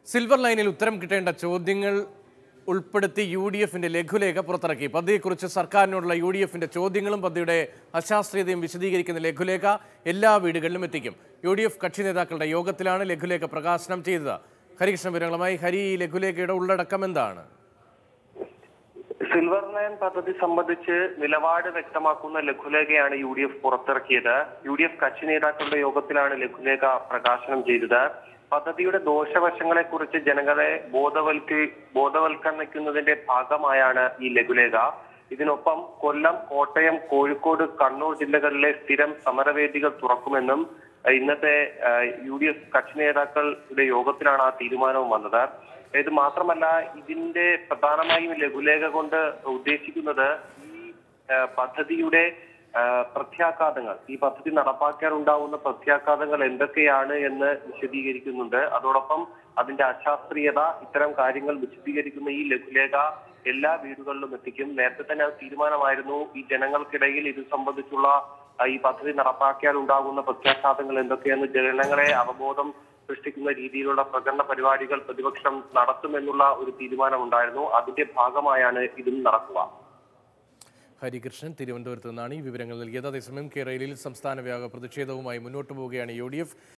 silver ലൈനിൽ ഉത്തരം കിട്ടേണ്ട ചോദ്യങ്ങൾ ഉൾപ്പെടുത്തി യു ഡി എഫിന്റെ ലഘുലേഖ പുറത്തിറക്കി പദ്ധതിയെക്കുറിച്ച് സർക്കാരിനോടുള്ള യു ഡി എഫിന്റെ ചോദ്യങ്ങളും പദ്ധതിയുടെ അശാസ്ത്രീയതയും വിശദീകരിക്കുന്ന ലഘുലേഖ എല്ലാ വീടുകളിലും എത്തിക്കും യു ഡി എഫ് കക്ഷി നേതാക്കളുടെ യോഗത്തിലാണ് ലഘുലേഖ പ്രകാശനം ചെയ്തത് ഹരികൃഷ്ണ വിവരങ്ങളുമായി ഹരി ഈ ലഘുലേഖയുടെ ഉള്ളടക്കം എന്താണ് സിൽവർ ലൈൻ പദ്ധതി സംബന്ധിച്ച് നിലപാട് വ്യക്തമാക്കുന്ന ലഘുലേഖയാണ് യു ഡി എഫ് പുറത്തിറക്കിയത് യു ഡി എഫ് കക്ഷി നേതാക്കളുടെ യോഗത്തിലാണ് ലഘുലേഖ പ്രകാശനം ചെയ്തത് പദ്ധതിയുടെ ദോഷവശങ്ങളെ കുറിച്ച് ജനങ്ങളെ ബോധവൽക്ക ബോധവൽക്കരിക്കുന്നതിന്റെ ഭാഗമായാണ് ഈ ലഘുലേഖ ഇതിനൊപ്പം കൊല്ലം കോട്ടയം കോഴിക്കോട് കണ്ണൂർ ജില്ലകളിലെ സ്ഥിരം സമരവേദികൾ തുറക്കുമെന്നും അഹ് ഇന്നത്തെ യു ഡി എഫ് കക്ഷി നേതാക്കളുടെ യോഗത്തിലാണ് ആ തീരുമാനവും വന്നത് ഇത് മാത്രമല്ല ഇതിന്റെ പ്രധാനമായും ലഘുലേഖ കൊണ്ട് ഉദ്ദേശിക്കുന്നത് ഈ ആ, പദ്ധതിയുടെ ആ, പ്രത്യാഘാതങ്ങൾ ഈ പദ്ധതി നടപ്പാക്കാനുണ്ടാവുന്ന പ്രത്യാഘാതങ്ങൾ എന്തൊക്കെയാണ് എന്ന് വിശദീകരിക്കുന്നുണ്ട് അതോടൊപ്പം അതിന്റെ അശാസ്ത്രീയത ഇത്തരം കാര്യങ്ങൾ വിശദീകരിക്കുന്ന ഈ ലഘുലേഖ എല്ലാ വീടുകളിലും എത്തിക്കും നേരത്തെ തന്നെ അത് തീരുമാനമായിരുന്നു ഈ ജനങ്ങൾക്കിടയിൽ ഇത് സംബന്ധിച്ചുള്ള ആ, ഈ പദ്ധതി നടപ്പാക്കിയാൽ ഉണ്ടാകുന്ന പ്രത്യാഘാതങ്ങൾ എന്തൊക്കെയെന്ന് ജനങ്ങളെ അവബോധം സൃഷ്ടിക്കുന്ന രീതിയിലുള്ള പ്രചരണ പരിപാടികൾ പ്രതിപക്ഷം നടത്തുമെന്നുള്ള ഒരു തീരുമാനമുണ്ടായിരുന്നു അതിന്റെ ഭാഗമായാണ് ഇതും നടക്കുക ഹരികൃഷ്ണൻ തിരുവനന്തപുരത്ത് നിന്നാണ് ഈ വിവരങ്ങൾ നൽകിയത് അതേസമയം കേരളയിൽ സംസ്ഥാന വ്യാപക പ്രതിഷേധവുമായി മുന്നോട്ട് പോവുകയാണ് യു ഡി എഫ്